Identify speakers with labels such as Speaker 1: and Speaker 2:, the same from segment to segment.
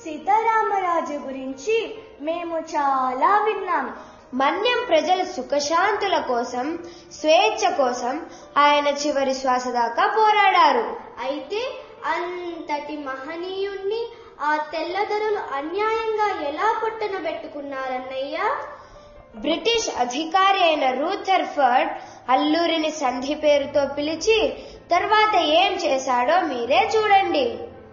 Speaker 1: సీతారామరాజు గురించి మేము చాలా విన్నాం
Speaker 2: మన్యం ప్రజల సుఖశాంతుల కోసం స్వేచ్ఛ కోసం ఆయన చివరి శ్వాస దాకా పోరాడారు
Speaker 1: అయితే అంతటి మహనీయుణ్ణి ఆ తెల్లదొరలు అన్యాయంగా ఎలా పొట్టనబెట్టుకున్నారన్నయ్యా
Speaker 2: బ్రిటిష్ అధికారి అయిన రూథర్ఫర్డ్ అల్లూరిని సంధి పేరుతో పిలిచి తర్వాత ఏం చేశాడో మీరే చూడండి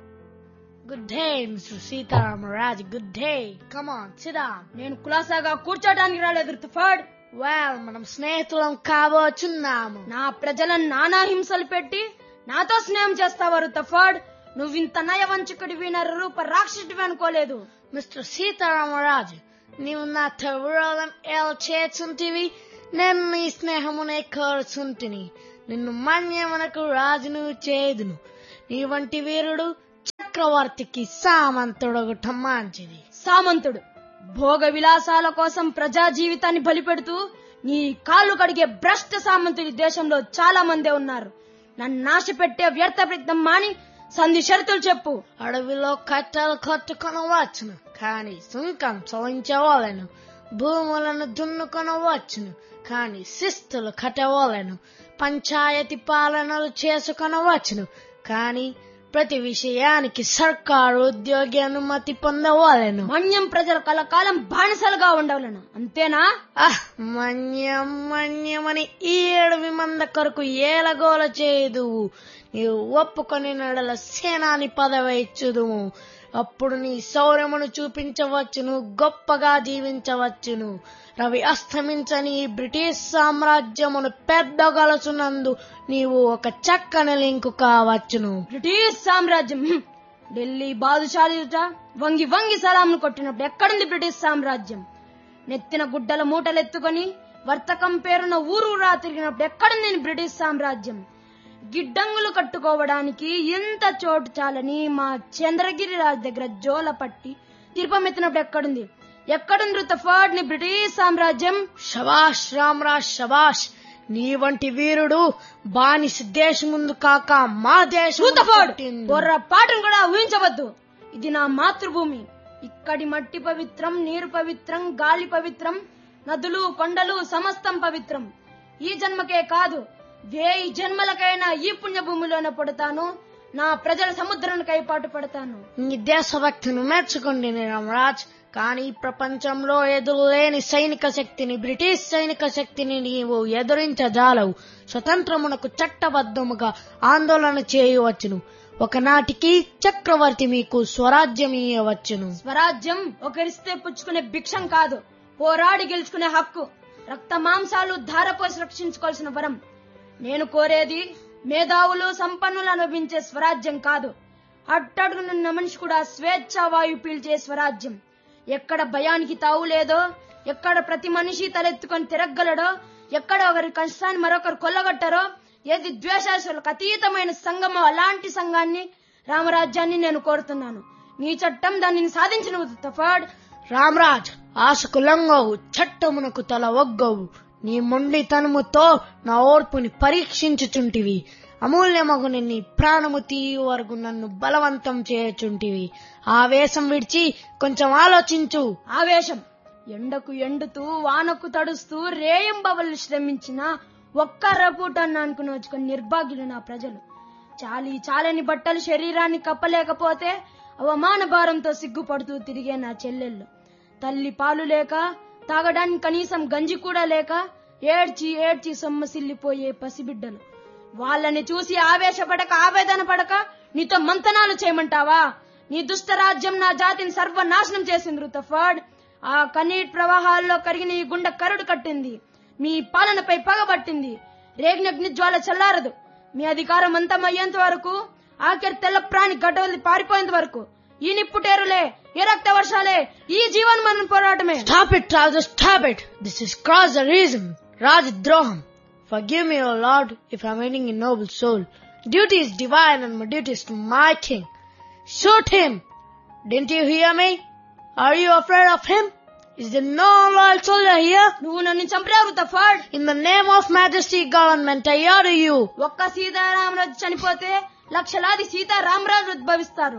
Speaker 3: Good day, Mr. Sitaram Good day. Come on, sit down.
Speaker 4: నేను కులాసాగా కూర్చోటానికి రాలేదు రుతుఫర్డ్
Speaker 3: Well, మనం స్నేహితులం కాబోచున్నాము
Speaker 4: నా ప్రజలను నానా హింసలు పెట్టి నాతో స్నేహం చేస్తావా రుతఫర్డ్ నువ్వింత నయవంచకుడివి నరరూప రాక్షసుడివి అనుకోలేదు
Speaker 3: మిస్టర్ సీతారామరాజు నీవు నాతో విరోధం ఎలా చేస్తుంటివి నేను నీ స్నేహమునే కోరుచుంటిని నిన్ను మన్యమునకు రాజును చేదును నీ వంటి వీరుడు చక్రవర్తికి సామంతుడొకట మంచిది
Speaker 4: సామంతుడు భోగ విలాసాల కోసం ప్రజా జీవితాన్ని బలిపెడుతూ నీ కాళ్ళు కడిగే భ్రష్ట సామంతుడి దేశంలో చాలా మందే ఉన్నారు నన్ను నాశ పెట్టే వ్యర్థ ప్రయత్నం మాని సంధి షరతులు చెప్పు
Speaker 3: అడవిలో కట్టెలు కట్టుకొనవచ్చును కానీ సుంకం చెల్లించవలను భూములను దున్నుకొనవచ్చును కానీ శిస్తులు కట్టవలను పంచాయతీ పాలనలు చేసుకొనవచ్చును కానీ ప్రతి విషయానికి సర్కారు ఉద్యోగి అనుమతి పొందవలను
Speaker 4: మన్యం ప్రజల కలకాలం బానిసలుగా ఉండవలను అంతేనా
Speaker 3: ఆహ్ మన్యం మన్యమని ఈ ఏడవి మంద కొరకు ఏలగోల చేయదువు నీవు ఒప్పుకొని నడల సేనాని పదవి ఇచ్చుదుము అప్పుడు నీ శౌర్యమును చూపించవచ్చును గొప్పగా జీవించవచ్చును రవి అస్తమించని ఈ బ్రిటిష్ సామ్రాజ్యమును పెద్దగలచునందు నీవు ఒక చక్కని లింకు కావచ్చును
Speaker 4: బ్రిటిష్ సామ్రాజ్యం హ్మ్. ఢిల్లీ బాదుషాలిట వంగి వంగి సలాంను కొట్టినప్పుడు ఎక్కడుంది బ్రిటిష్ సామ్రాజ్యం నెత్తిన గుడ్డల మూటలెత్తుకొని వర్తకం పేరున ఊరూరా తిరిగినప్పుడు ఎక్కడుంది ఈ బ్రిటిష్ సామ్రాజ్యం గిడ్డంగులు కట్టుకోవడానికి ఎంత చోటు చాలని మా చంద్రగిరి రాజు దగ్గర జోల పట్టి తీర్పమెత్తినప్పుడు ఎక్కడుంది ఎక్కడుంది రుతఫర్డ్ ని బ్రిటిష్ సామ్రాజ్యం
Speaker 3: శబాష్ రామరాజ్ శబాష్ నీ వంటి వీరుడు బానిస దేశం ముందు కాక మా దేశం
Speaker 4: రూతఫోర్డ్ పొర్రపాటును కూడా ఊహించవద్దు ఇది నా మాతృభూమి ఇక్కడి మట్టి పవిత్రం నీరు పవిత్రం గాలి పవిత్రం నదులు కొండలు సమస్తం పవిత్రం ఈ జన్మకే కాదు వేయి జన్మలకైనా ఈ పుణ్యభూమిలోనే పడతాను నా ప్రజల సముద్రానికై పాటు పడతాను
Speaker 3: నీ దేశభక్తిని మెచ్చుకోండి రామరాజ్ కానీ ప్రపంచంలో ఎదురులేని సైనిక శక్తిని బ్రిటిష్ సైనిక శక్తిని నీవు ఎదురించజాలవు స్వతంత్రమునకు చట్టబద్ధముగా ఆందోళన చేయవచ్చును ఒకనాటికి చక్రవర్తి మీకు స్వరాజ్యం ఇయ్యవచ్చును
Speaker 4: స్వరాజ్యం ఒకరిస్తే పుచ్చుకునే భిక్షం కాదు పోరాడి గెలుచుకునే హక్కు రక్త మాంసాలు ధారపోసి రక్షించుకోవాల్సిన వరం నేను కోరేది మేధావులు సంపన్నులు అనుభవించే స్వరాజ్యం కాదు అట్టడుగునున్న మనిషి కూడా స్వేచ్ఛ వాయు పీల్చే స్వరాజ్యం ఎక్కడ భయానికి తావు లేదో ఎక్కడ ప్రతి మనిషి తలెత్తుకొని తిరగలడో ఎక్కడ ఒకరి కష్టాన్ని మరొకరు కొల్లగొట్టారో ఏది ద్వేషాసులకు అతీతమైన సంఘమో అలాంటి సంఘాన్ని రామరాజ్యాన్ని నేను కోరుతున్నాను నీ చట్టం దానిని సాధించిన తఫాడ్
Speaker 3: రామరాజ్ ఆశకు లొంగవు చట్టమునకు తల ఒగ్గవు నీ మొండితనముతో నా ఓర్పుని పరీక్షించుచుంటివి అమూల్యమగుని నీ ప్రాణము తీయు వరకు నన్ను బలవంతం చేయుచుంటివి ఆవేశం విడిచి కొంచెం ఆలోచించు
Speaker 4: ఆవేశం ఎండకు ఎండుతూ వానకు తడుస్తూ రేయంబవలు శ్రమించిన ఒక్క రపూటన్న అనుకుని వచ్చుకొని నిర్భాగ్యులు నా ప్రజలు చాలి చాలని బట్టలు శరీరాన్ని కప్పలేకపోతే అవమాన భారంతో సిగ్గుపడుతూ తిరిగే నా చెల్లెళ్ళు తల్లి పాలు లేక తాగడానికి కనీసం గంజి కూడా లేక ఏడ్చి ఏడ్చి సొమ్మసిల్లిపోయే పసిబిడ్డలు వాళ్ళని చూసి ఆవేశపడక ఆవేదన పడక నీతో మంతనాలు చేయమంటావా నీ దుష్ట రాజ్యం నా జాతిని సర్వనాశనం చేసింది రుతఫర్డ్ ఆ కన్నీటి ప్రవాహాల్లో కరిగిన ఈ గుండె కరుడు కట్టింది మీ పాలనపై పగబట్టింది రేగినగ్ని జ్వాల చల్లారదు మీ అధికారం అంతమయ్యేంత వరకు ఆఖరి తెల్ల ప్రాణి గడ్డవల్లి పారిపోయేంత వరకు ఈ నిప్పుటేరులే ఈ రక్త వర్షాలే ఈ జీవన మరణ పోరాటమే
Speaker 3: Stop it, Raja, stop it. This is cross the reason. Rajadroham. Forgive me, O Lord, if I'm eating a noble soul. Duty is divine and my duty is to my king. Shoot him. Didn't you hear me? Are you afraid of him? Is there no loyal soldier here?
Speaker 4: నువ్వు నన్ను చంపావు రుతఫర్డ్
Speaker 3: In the name of majesty government, I order you.
Speaker 4: ఒక్క సీతారామరాజు చనిపోతే లక్షలాది సీతారామరాజు ఉద్భవిస్తారు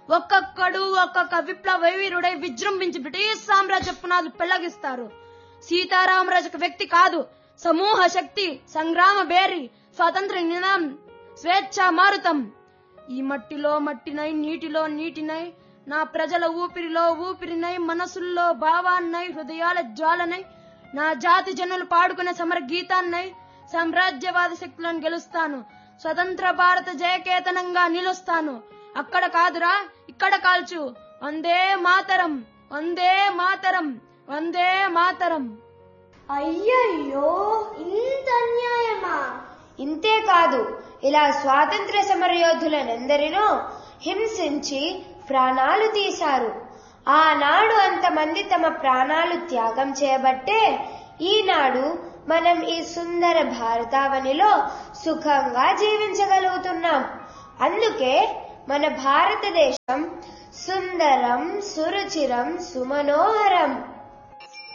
Speaker 4: ఒక్కొక్కడు ఒక్కొక్క విప్లవ వీరుడై విజృంభించి బ్రిటిష్ సామ్రాజ్య పునాదులు పెళ్లగిస్తారు సీతారామరాజు ఒక వ్యక్తి కాదు సమూహ శక్తి సంగ్రామ బేరి స్వాతంత్ర నినాం స్వేచ్ఛ మారుతం ఈ మట్టిలో మట్టినై నీటిలో నీటినై నా ప్రజల ఊపిరిలో ఊపిరినై మనసుల్లో భావాన్నై హృదయాల జ్వాలనై నా జాతి జనులు పాడుకునే సమర గీతాన్నై సామ్రాజ్యవాద శక్తులను గెలుస్తాను స్వతంత్ర భారత జయకేతనంగా నిలుస్తాను అక్కడ కాదురా ఇక్కడ కాల్చు వందే మాతరం వందే మాతరం వందే మాతరం
Speaker 1: అయ్యయ్యో ఇంత అన్యాయమా
Speaker 2: ఇంతే కాదు ఇలా స్వాతంత్ర సమరయోధులనెందరినో హింసించి ప్రాణాలు తీశారు ఆనాడు అంతమంది తమ ప్రాణాలు త్యాగం చేయబట్టే ఈనాడు మనం ఈ సుందర భారతావనిలో సుఖంగా జీవించగలుగుతున్నాం అందుకే మన భారతదేశం సుందరం సురుచిరం సుమనోహరం